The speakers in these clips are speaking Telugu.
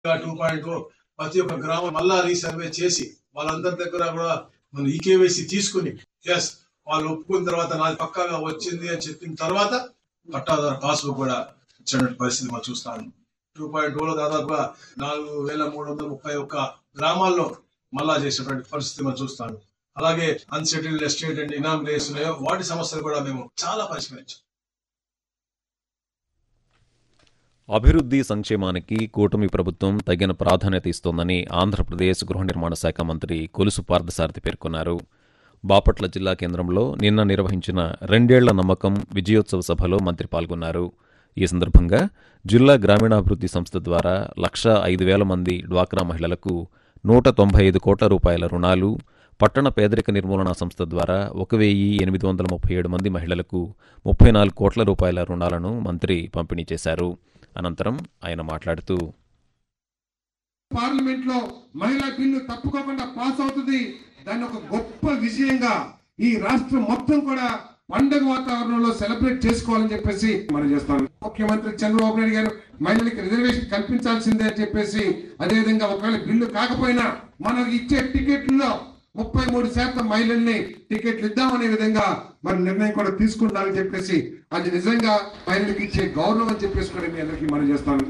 టూ పాయింట్ ప్రతి ఒక్క గ్రామం మళ్ళా రీసర్వే చేసి వాళ్ళందరి దగ్గర కూడా మనం ఈకేవైసీ తీసుకుని ఎస్ వాళ్ళు ఒప్పుకున్న తర్వాత నాది పక్కాగా వచ్చింది అని చెప్పిన తర్వాత పట్టాదారు పాస్బుక్ కూడా ఇచ్చినటువంటి పరిస్థితి మనం చూస్తాను టూ పాయింట్ లో దాదాపుగా నాలుగు వేల మూడు వందల ముప్పై ఒక్క గ్రామాల్లో మళ్ళా చేసినటువంటి పరిస్థితి మనం చూస్తాను అలాగే అన్సెటిల్డ్ ఎస్టేట్ అండ్ ఇనామినేస్ ఉన్నాయో వాటి సమస్యలు కూడా మేము చాలా పరిష్కరించాం అభివృద్ధి సంక్షేమానికి కూటమి ప్రభుత్వం తగిన ప్రాధాన్యత ఇస్తోందని ఆంధ్రప్రదేశ్ గృహ నిర్మాణ శాఖ మంత్రి కొలుసు పార్థసారథి పేర్కొన్నారు బాపట్ల జిల్లా కేంద్రంలో నిన్న నిర్వహించిన రెండేళ్ల నమ్మకం విజయోత్సవ సభలో మంత్రి పాల్గొన్నారు ఈ సందర్భంగా జిల్లా గ్రామీణాభివృద్ధి సంస్థ ద్వారా లక్ష ఐదు వేల మంది డ్వాక్రా మహిళలకు నూట తొంభై ఐదు కోట్ల రూపాయల రుణాలు పట్టణ పేదరిక నిర్మూలన సంస్థ ద్వారా ఒక వెయ్యి ఎనిమిది వందల ముప్పై ఏడు మంది మహిళలకు ముప్పై నాలుగు కోట్ల రూపాయల రుణాలను మంత్రి పంపిణీ చేశారు అనంతరం ఆయన మాట్లాడుతూ పార్లమెంట్ లో మహిళా బిల్లు తప్పుకోకుండా పాస్ అవుతుంది దాన్ని ఒక గొప్ప విజయంగా ఈ రాష్ట్రం మొత్తం కూడా పండగ వాతావరణంలో సెలబ్రేట్ చేసుకోవాలని చెప్పేసి మనం చేస్తాం ముఖ్యమంత్రి చంద్రబాబు నాయుడు గారు మహిళలకు రిజర్వేషన్ కల్పించాల్సిందే అని చెప్పేసి అదేవిధంగా ఒకవేళ బిల్లు కాకపోయినా మనం ఇచ్చే టికెట్లలో ముప్పై మూడు శాతం మహిళల్ని టికెట్లు ఇద్దామనే విధంగా మరి నిర్ణయం కూడా తీసుకుంటామని చెప్పేసి అది నిజంగా మహిళలకు ఇచ్చే గౌరవం అని చెప్పేసి కూడా మీ అందరికీ మనం చేస్తాను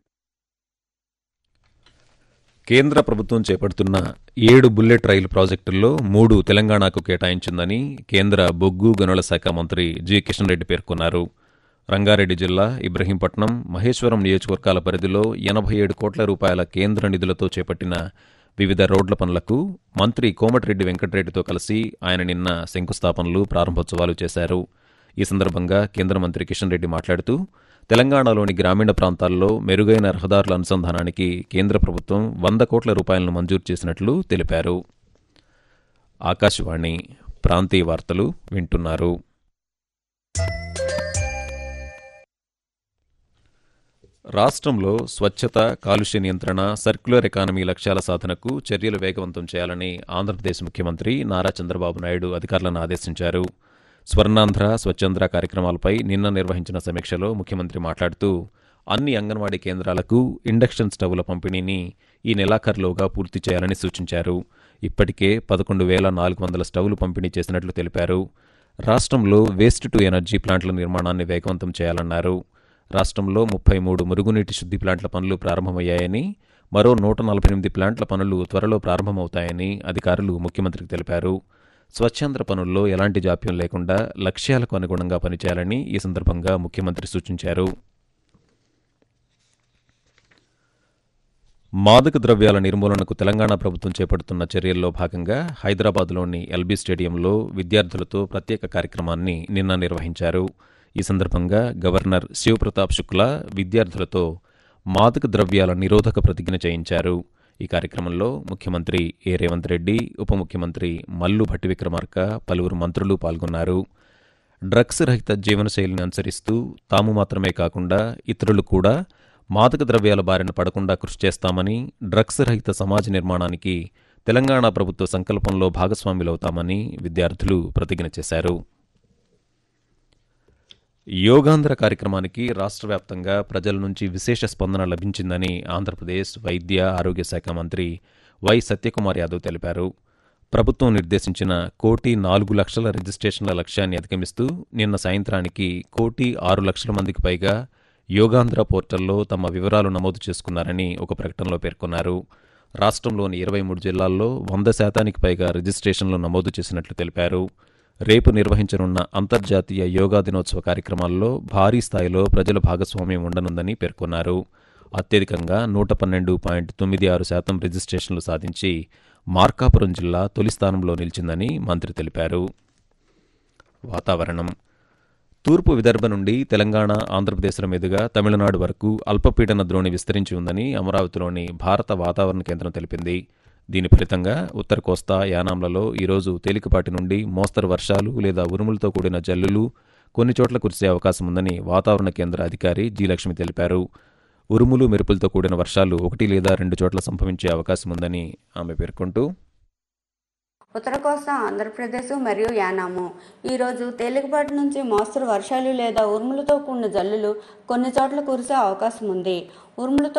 కేంద్ర ప్రభుత్వం చేపడుతున్న ఏడు బుల్లెట్ రైలు ప్రాజెక్టుల్లో మూడు తెలంగాణకు కేటాయించిందని కేంద్ర బొగ్గు గనుల శాఖ మంత్రి జి కిషన్ రెడ్డి పేర్కొన్నారు రంగారెడ్డి జిల్లా ఇబ్రహీంపట్నం మహేశ్వరం నియోజకవర్గాల పరిధిలో ఎనభై ఏడు కోట్ల రూపాయల కేంద్ర నిధులతో చేపట్టిన వివిధ రోడ్ల పనులకు మంత్రి కోమటిరెడ్డి వెంకటరెడ్డితో కలిసి ఆయన నిన్న శంకుస్థాపనలు ప్రారంభోత్సవాలు చేశారు ఈ సందర్భంగా కేంద్ర మంత్రి కిషన్ రెడ్డి మాట్లాడుతూ తెలంగాణలోని గ్రామీణ ప్రాంతాల్లో మెరుగైన రహదారుల అనుసంధానానికి కేంద్ర ప్రభుత్వం వంద కోట్ల రూపాయలను మంజూరు చేసినట్లు తెలిపారు ఆకాశవాణి ప్రాంతీయ వార్తలు వింటున్నారు రాష్ట్రంలో స్వచ్ఛత కాలుష్య నియంత్రణ సర్క్యులర్ ఎకానమీ లక్ష్యాల సాధనకు చర్యలు వేగవంతం చేయాలని ఆంధ్రప్రదేశ్ ముఖ్యమంత్రి నారా చంద్రబాబు నాయుడు అధికారులను ఆదేశించారు స్వర్ణాంధ్ర స్వచ్ఛంద్ర కార్యక్రమాలపై నిన్న నిర్వహించిన సమీక్షలో ముఖ్యమంత్రి మాట్లాడుతూ అన్ని అంగన్వాడీ కేంద్రాలకు ఇండక్షన్ స్టవ్ల పంపిణీని ఈ నెలాఖరులోగా పూర్తి చేయాలని సూచించారు ఇప్పటికే పదకొండు వేల నాలుగు వందల స్టవ్లు పంపిణీ చేసినట్లు తెలిపారు రాష్ట్రంలో వేస్ట్ టు ఎనర్జీ ప్లాంట్ల నిర్మాణాన్ని వేగవంతం చేయాలన్నారు రాష్ట్రంలో ముప్పై మూడు మురుగునీటి శుద్ధి ప్లాంట్ల పనులు ప్రారంభమయ్యాయని మరో నూట నలభై ఎనిమిది ప్లాంట్ల పనులు త్వరలో ప్రారంభమవుతాయని అధికారులు ముఖ్యమంత్రికి తెలిపారు స్వచ్ఛంద్ర పనుల్లో ఎలాంటి జాప్యం లేకుండా లక్ష్యాలకు అనుగుణంగా పనిచేయాలని ఈ సందర్భంగా ముఖ్యమంత్రి సూచించారు మాదక ద్రవ్యాల నిర్మూలనకు తెలంగాణ ప్రభుత్వం చేపడుతున్న చర్యల్లో భాగంగా హైదరాబాద్లోని ఎల్బీ స్టేడియంలో విద్యార్థులతో ప్రత్యేక కార్యక్రమాన్ని నిన్న నిర్వహించారు ఈ సందర్భంగా గవర్నర్ శివప్రతాప్ శుక్లా విద్యార్థులతో మాదక ద్రవ్యాల నిరోధక ప్రతిజ్ఞ చేయించారు ఈ కార్యక్రమంలో ముఖ్యమంత్రి ఏ రేవంత్ రెడ్డి ఉప ముఖ్యమంత్రి మల్లు భట్టి విక్రమార్క పలువురు మంత్రులు పాల్గొన్నారు డ్రగ్స్ రహిత జీవనశైలిని అనుసరిస్తూ తాము మాత్రమే కాకుండా ఇతరులు కూడా మాదక ద్రవ్యాల బారిన పడకుండా కృషి చేస్తామని డ్రగ్స్ రహిత సమాజ నిర్మాణానికి తెలంగాణ ప్రభుత్వ సంకల్పంలో భాగస్వాములవుతామని విద్యార్థులు ప్రతిజ్ఞ చేశారు యోగాంధ్ర కార్యక్రమానికి రాష్ట్ర వ్యాప్తంగా ప్రజల నుంచి విశేష స్పందన లభించిందని ఆంధ్రప్రదేశ్ వైద్య ఆరోగ్య శాఖ మంత్రి వై సత్యకుమార్ యాదవ్ తెలిపారు ప్రభుత్వం నిర్దేశించిన కోటి నాలుగు లక్షల రిజిస్ట్రేషన్ల లక్ష్యాన్ని అధిగమిస్తూ నిన్న సాయంత్రానికి కోటి ఆరు లక్షల మందికి పైగా యోగాంధ్ర పోర్టల్లో తమ వివరాలు నమోదు చేసుకున్నారని ఒక ప్రకటనలో పేర్కొన్నారు రాష్ట్రంలోని ఇరవై మూడు జిల్లాల్లో వంద శాతానికి పైగా రిజిస్ట్రేషన్లు నమోదు చేసినట్లు తెలిపారు రేపు నిర్వహించనున్న అంతర్జాతీయ యోగా దినోత్సవ కార్యక్రమాల్లో భారీ స్థాయిలో ప్రజల భాగస్వామ్యం ఉండనుందని పేర్కొన్నారు అత్యధికంగా నూట పన్నెండు పాయింట్ తొమ్మిది ఆరు శాతం రిజిస్ట్రేషన్లు సాధించి మార్కాపురం జిల్లా తొలి స్థానంలో నిలిచిందని మంత్రి తెలిపారు వాతావరణం తూర్పు విదర్భ నుండి తెలంగాణ ఆంధ్రప్రదేశ్ల మీదుగా తమిళనాడు వరకు అల్పపీడన ద్రోణి విస్తరించి ఉందని అమరావతిలోని భారత వాతావరణ కేంద్రం తెలిపింది దీని ఫలితంగా ఉత్తర కోస్తా యానాంలలో ఈరోజు తేలికపాటి నుండి మోస్తరు వర్షాలు లేదా ఉరుములతో కూడిన జల్లులు కొన్ని చోట్ల కురిసే అవకాశం ఉందని వాతావరణ కేంద్ర అధికారి జి లక్ష్మి తెలిపారు ఉరుములు మెరుపులతో కూడిన వర్షాలు ఒకటి లేదా రెండు చోట్ల సంభవించే అవకాశం ఉందని ఆమె పేర్కొంటూ ఉత్తర కోస్తా ఆంధ్రప్రదేశ్ మరియు యానాము ఈరోజు తేలికపాటి నుంచి మోస్తరు వర్షాలు లేదా ఉరుములతో కూడిన జల్లులు కొన్ని చోట్ల కురిసే అవకాశం ఉంది ఉరుములతో